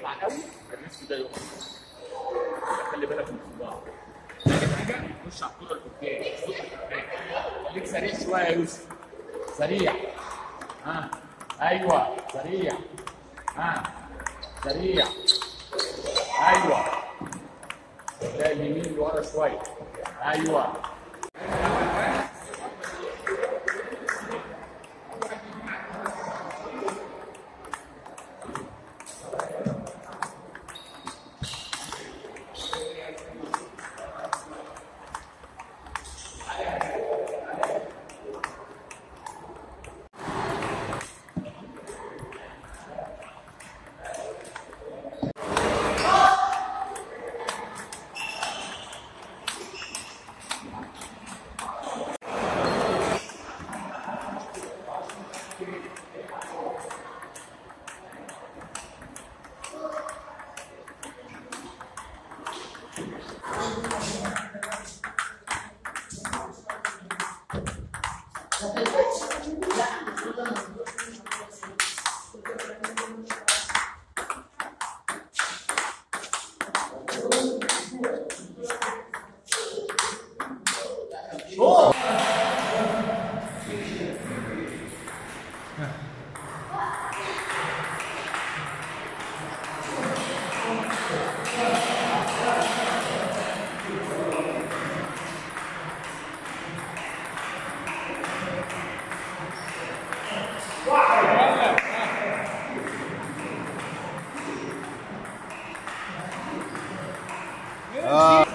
يطلع قوي الريسك ده يقع خلي بالك من الصداع تاني حاجه خش على الكره لقدام صوت لقدام خليك سريع شويه يا يوسف سريع ها ايوه سريع ها سريع ايوه ده اليمين لورا شويه ايوه اه